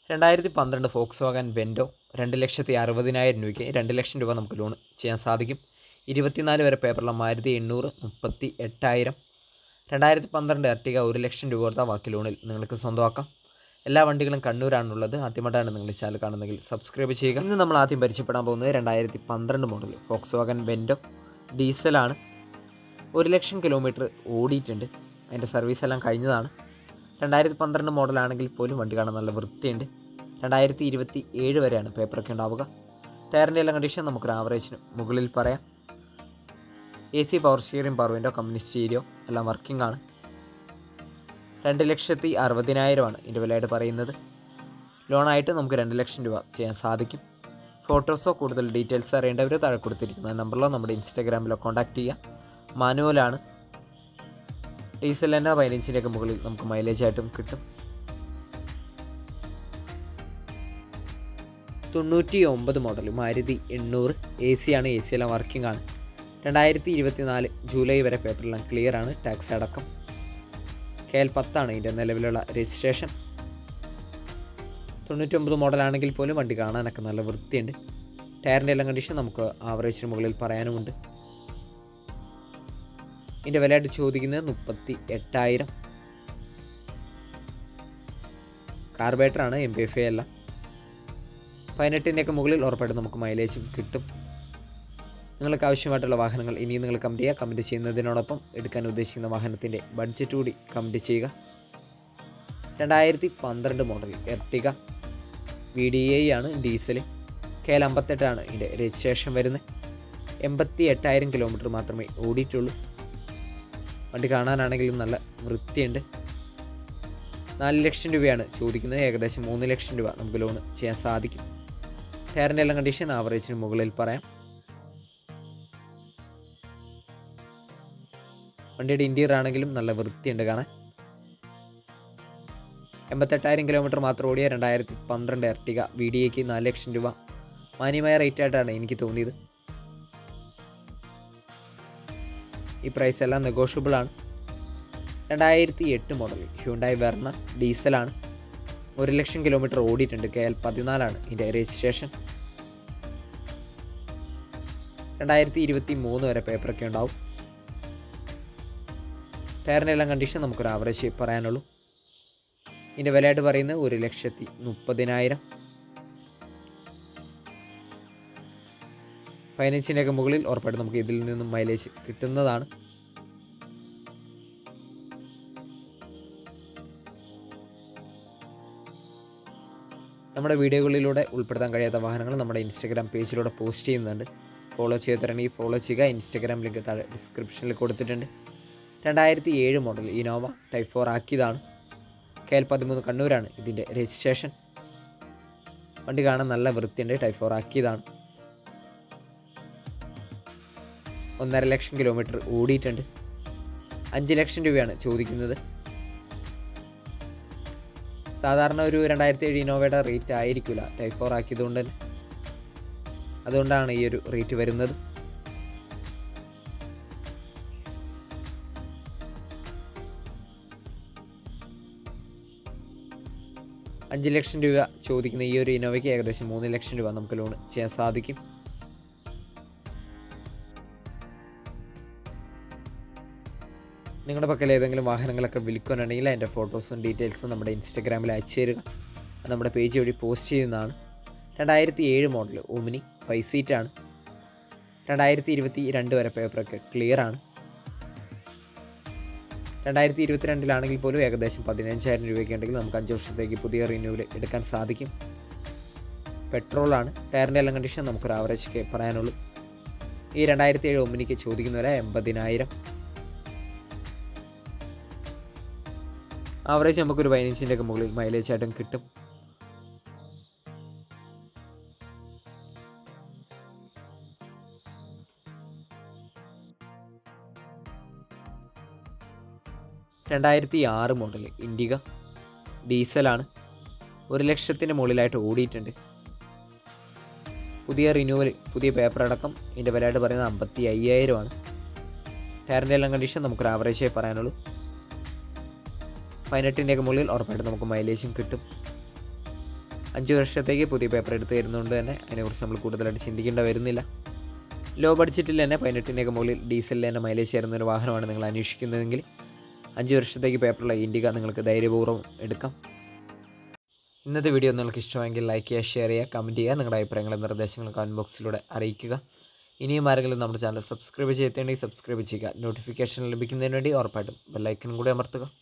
രണ്ടായിരത്തി പന്ത്രണ്ട് Fox Volkswagen വെൻഡോ രണ്ട് ലക്ഷത്തി അറുപതിനായിരം രൂപയ്ക്ക് രണ്ട് ലക്ഷം രൂപ നമുക്ക് ലോൺ ചെയ്യാൻ സാധിക്കും ഇരുപത്തിനാല് വരെ പേപ്പറുള്ള മാരുതി എണ്ണൂറ് മുപ്പത്തി എട്ടായിരം രണ്ടായിരത്തി പന്ത്രണ്ട് എർട്ടിക ഒരു ലക്ഷം രൂപ കൊടുത്താൽ ബാക്കി ലോണിൽ നിങ്ങൾക്ക് സ്വന്തമാക്കാം എല്ലാ വണ്ടികളും കണ്ണൂരാണുള്ളത് ആദ്യമായിട്ടാണ് നിങ്ങൾ ഈ ചാനൽ കാണുന്നതെങ്കിൽ സബ്സ്ക്രൈബ് ചെയ്യുക ഇന്ന് നമ്മൾ ആദ്യം പരിചയപ്പെടാൻ പോകുന്നത് രണ്ടായിരത്തി പന്ത്രണ്ട് മോഡൽ ഫോക്സ് വാഗൻ വെൻഡോ ഡീസലാണ് ഒരു ലക്ഷം കിലോമീറ്റർ ഓടിയിട്ടുണ്ട് അതിൻ്റെ സർവീസ് എല്ലാം കഴിഞ്ഞതാണ് രണ്ടായിരത്തി പന്ത്രണ്ട് മോഡലാണെങ്കിൽ പോലും വണ്ടി കാണാൻ നല്ല വൃത്തിയുണ്ട് രണ്ടായിരത്തി ഇരുപത്തി ഏഴ് വരെയാണ് പേപ്പറൊക്കെ ഉണ്ടാവുക ടയറിൻ്റെ എല്ലാം കണ്ടീഷൻ നമുക്കൊരു ആവറേജിന് മുകളിൽ പറയാം A C power steering power window company stereo എല്ലാം വർക്കിംഗ് ആണ് രണ്ട് ലക്ഷത്തി അറുപതിനായിരമാണ് ഇതിൻ്റെ വിലയായിട്ട് പറയുന്നത് ലോണായിട്ട് നമുക്ക് രണ്ട് ലക്ഷം രൂപ ചെയ്യാൻ സാധിക്കും ഫോട്ടോസോ കൂടുതൽ ഡീറ്റെയിൽസ് അറിയേണ്ടവർ താഴെ കൊടുത്തിരിക്കുന്ന നമ്പറിലോ നമ്മുടെ ഇൻസ്റ്റാഗ്രാമിലോ കോൺടാക്ട് ചെയ്യുക മാനുവലാണ് ഡീസലിൻ്റെ പതിനഞ്ചിൻ്റെയൊക്കെ മുകളിൽ നമുക്ക് മൈലേജ് ആയിട്ടും കിട്ടും തൊണ്ണൂറ്റി ഒമ്പത് മോഡൽ മാരുതി എണ്ണൂറ് എ സി ആണ് എ സി എല്ലാം വർക്കിംഗ് ആണ് രണ്ടായിരത്തി ഇരുപത്തി നാല് ജൂലൈ വരെ പേപ്പറെല്ലാം ക്ലിയർ ആണ് ടാക്സ് അടക്കം കെ എൽ പത്താണ് ഇതിൻ്റെ നിലവിലുള്ള രജിസ്ട്രേഷൻ തൊണ്ണൂറ്റൊമ്പത് മോഡലാണെങ്കിൽ പോലും വണ്ടി കാണാനൊക്കെ നല്ല വൃത്തിയുണ്ട് ടയറിൻ്റെ എല്ലാം കണ്ടീഷൻ നമുക്ക് ആവറേജിന് മുകളിൽ പറയാനുമുണ്ട് ഇതിൻ്റെ വിലയായിട്ട് ചോദിക്കുന്നത് മുപ്പത്തി എട്ടായിരം കാർബേറ്ററാണ് എം പി എഫ് എ അല്ല പതിനെട്ടിൻ്റെയൊക്കെ മുകളിൽ ഉറപ്പായിട്ടും നമുക്ക് മൈലേജും കിട്ടും നിങ്ങൾക്ക് ആവശ്യമായിട്ടുള്ള വാഹനങ്ങൾ ഇനിയും നിങ്ങൾ കമൻറ്റ് ചെയ്യുക കമൻറ്റ് ചെയ്യുന്നതിനോടൊപ്പം എടുക്കാൻ ഉദ്ദേശിക്കുന്ന വാഹനത്തിൻ്റെ ബഡ്ജറ്റ് കൂടി കമൻറ്റ് ചെയ്യുക രണ്ടായിരത്തി പന്ത്രണ്ട് model Ertiga V D I ആണ് ഡീസൽ കെ എൽ അമ്പത്തെട്ടാണ് ഇതിൻ്റെ രജിസ്ട്രേഷൻ വരുന്നത് എൺപത്തി എട്ടായിരം കിലോമീറ്റർ മാത്രമേ ഓടിയിട്ടുള്ളൂ വണ്ടി കാണാനാണെങ്കിലും നല്ല വൃത്തിയുണ്ട് നാല് ലക്ഷം രൂപയാണ് ചോദിക്കുന്നത് ഏകദേശം മൂന്ന് ലക്ഷം രൂപ നമുക്ക് ലോൺ ചെയ്യാൻ സാധിക്കും ടയറിൻ്റെ എല്ലാം കണ്ടീഷൻ ആവറേജിന് മുകളിൽ പറയാം വണ്ടിയുടെ ഇൻറ്റീരിയർ ആണെങ്കിലും നല്ല വൃത്തിയുണ്ട് കാണാൻ എൺപത്തെട്ടായിരം കിലോമീറ്റർ മാത്രം ഓടിയ രണ്ടായിരത്തി പന്ത്രണ്ട് എർട്ടിക വി ഡി എക്ക് നാല് ലക്ഷം രൂപ മാന്യമായ റേറ്റ് ആയിട്ടാണ് എനിക്ക് തോന്നിയത് ഈ പ്രൈസ് എല്ലാം നെഗോഷ്യബിൾ ആണ് രണ്ടായിരത്തി എട്ട് മോഡൽ ഹ്യൂണ്ടായി വെർണ ഡീസലാണ് ഒരു ലക്ഷം കിലോമീറ്റർ ഓടിയിട്ടുണ്ട് കെ എൽ പതിനാലാണ് ഇതിൻ്റെ രജിസ്ട്രേഷൻ രണ്ടായിരത്തി ഇരുപത്തി മൂന്ന് വരെ പേപ്പറൊക്കെ ഉണ്ടാവും ടയറിൻ്റെ എല്ലാം കണ്ടീഷൻ നമുക്കൊരു ആവറേജ് പറയാനുള്ളൂ ഇതിൻ്റെ വിലയായിട്ട് പറയുന്നത് ഒരു ലക്ഷത്തി മുപ്പതിനായിരം പതിനഞ്ചിൻ്റെയൊക്കെ മുകളിൽ ഉറപ്പായിട്ടും നമുക്ക് ഇതിൽ നിന്നും മൈലേജ് കിട്ടുന്നതാണ് നമ്മുടെ വീഡിയോകളിലൂടെ ഉൾപ്പെടുത്താൻ കഴിയാത്ത വാഹനങ്ങൾ നമ്മുടെ ഇൻസ്റ്റാഗ്രാം പേജിലൂടെ പോസ്റ്റ് ചെയ്യുന്നുണ്ട് ഫോളോ ചെയ്ത് തരണമെങ്കിൽ ഫോളോ ചെയ്യുക ഇൻസ്റ്റാഗ്രാം ലിങ്ക് താഴെ ഡിസ്ക്രിപ്ഷനിൽ കൊടുത്തിട്ടുണ്ട് രണ്ടായിരത്തി ഏഴ് മോഡൽ ഇനോവ ടൈപ്പ് ഫോർ ആക്കിയതാണ് കെ എൽ പതിമൂന്ന് കണ്ണൂരാണ് ഇതിൻ്റെ രജിസ്ട്രേഷൻ വണ്ടി കാണാൻ നല്ല വൃത്തിയുണ്ട് ടൈപ്പ് ഫോർ ആക്കിയതാണ് ഒന്നര ലക്ഷം കിലോമീറ്റർ ഓടിയിട്ടുണ്ട് അഞ്ച് ലക്ഷം രൂപയാണ് ചോദിക്കുന്നത് സാധാരണ ഒരു രണ്ടായിരത്തി ഏഴ് ഇനോവയുടെ റേറ്റ് ആയിരിക്കില്ല ടൈപ്പ് ഫോർ ആക്കിയതുകൊണ്ട് തന്നെ അതുകൊണ്ടാണ് ഈ ഒരു റേറ്റ് വരുന്നത് അഞ്ച് ലക്ഷം രൂപ ചോദിക്കുന്ന ഈ ഒരു ഇനോവയ്ക്ക് ഏകദേശം മൂന്ന് ലക്ഷം രൂപ നമുക്ക് ലോൺ ചെയ്യാൻ സാധിക്കും നിങ്ങളുടെ പക്കൽ ഏതെങ്കിലും വാഹനങ്ങളൊക്കെ വിൽക്കാനുണ്ടെങ്കിൽ അതിൻ്റെ ഫോട്ടോസും ഡീറ്റെയിൽസും നമ്മുടെ ഇൻസ്റ്റാഗ്രാമിൽ അയച്ചു തരിക അത് നമ്മുടെ പേജ് വഴി പോസ്റ്റ് ചെയ്യുന്നതാണ് രണ്ടായിരത്തി ഏഴ് മോഡൽ ഓമിനി ഫൈവ് സീറ്റാണ് രണ്ടായിരത്തി ഇരുപത്തി രണ്ട് വരെ പേപ്പറൊക്കെ ക്ലിയർ ആണ് രണ്ടായിരത്തി ഇരുപത്തിരണ്ടിലാണെങ്കിൽ പോലും ഏകദേശം പതിനഞ്ചായിരം രൂപയ്ക്ക് ഉണ്ടെങ്കിൽ നമുക്ക് അഞ്ച് വർഷത്തേക്ക് പുതിയ റിന്യൂവൽ എടുക്കാൻ സാധിക്കും പെട്രോളാണ് ടയറിൻ്റെ എല്ലാം കണ്ടീഷൻ നമുക്കൊരു ആവറേജ് പറയാനുള്ളൂ ഈ രണ്ടായിരത്തി ഏഴ് ഒമ്മിനിക്ക് ചോദിക്കുന്ന വില എൺപതിനായിരം ആവറേജ് നമുക്കൊരു പതിനഞ്ചിൻ്റെ ഒക്കെ മുകളിൽ മൈലേജ് ആയിട്ടും കിട്ടും രണ്ടായിരത്തി ആറ് മോഡൽ ഇൻഡിക ഡീസലാണ് ഒരു ലക്ഷത്തിന് മുകളിലായിട്ട് ഓടിയിട്ടുണ്ട് പുതിയ റിന്യൂവൽ പുതിയ പേപ്പർ അടക്കം ഇതിൻ്റെ വിലയായിട്ട് പറയുന്നത് അമ്പത്തി അയ്യായിരമാണ് ടയറിൻ്റെ എല്ലാം കണ്ടീഷൻ നമുക്കൊരു ആവറേജേ പറയാനുള്ളൂ പതിനെട്ടിൻ്റെയൊക്കെ മുകളിൽ ഉറപ്പായിട്ടും നമുക്ക് മൈലേജും കിട്ടും അഞ്ച് വർഷത്തേക്ക് പുതിയ പേപ്പർ എടുത്ത് തരുന്നതുകൊണ്ട് തന്നെ അതിനെക്കുറിച്ച് നമ്മൾ കൂടുതലായിട്ട് ചിന്തിക്കേണ്ട വരുന്നില്ല ലോ ബഡ്ജറ്റിൽ തന്നെ പതിനെട്ടിൻ്റെയൊക്കെ മുകളിൽ ഡീസലിൽ തന്നെ മൈലേജ് ചേരുന്ന ഒരു വാഹനമാണ് നിങ്ങൾ അന്വേഷിക്കുന്നതെങ്കിൽ അഞ്ച് വർഷത്തേക്ക് പേപ്പറുള്ള ഇൻഡിക നിങ്ങൾക്ക് ധൈര്യപൂർവ്വം എടുക്കാം ഇന്നത്തെ വീഡിയോ നിങ്ങൾക്ക് ഇഷ്ടമെങ്കിൽ ലൈക്ക് ചെയ്യുക ഷെയർ ചെയ്യുക കമൻറ്റ് ചെയ്യുക നിങ്ങളുടെ അഭിപ്രായങ്ങളും നിർദ്ദേശങ്ങളും കമൻറ്റ് ബോക്സിലൂടെ അറിയിക്കുക ഇനിയും ആരെങ്കിലും നമ്മുടെ ചാനൽ സബ്സ്ക്രൈബ് ചെയ്തിട്ടുണ്ടെങ്കിൽ സബ്സ്ക്രൈബ് ചെയ്യുക നോട്ടിഫിക്കേഷൻ ലഭിക്കുന്നതിന് വേണ്ടി ഉറപ്പായിട്ടും ബെല്ലൈക്കനും കൂടി അമർത്തുക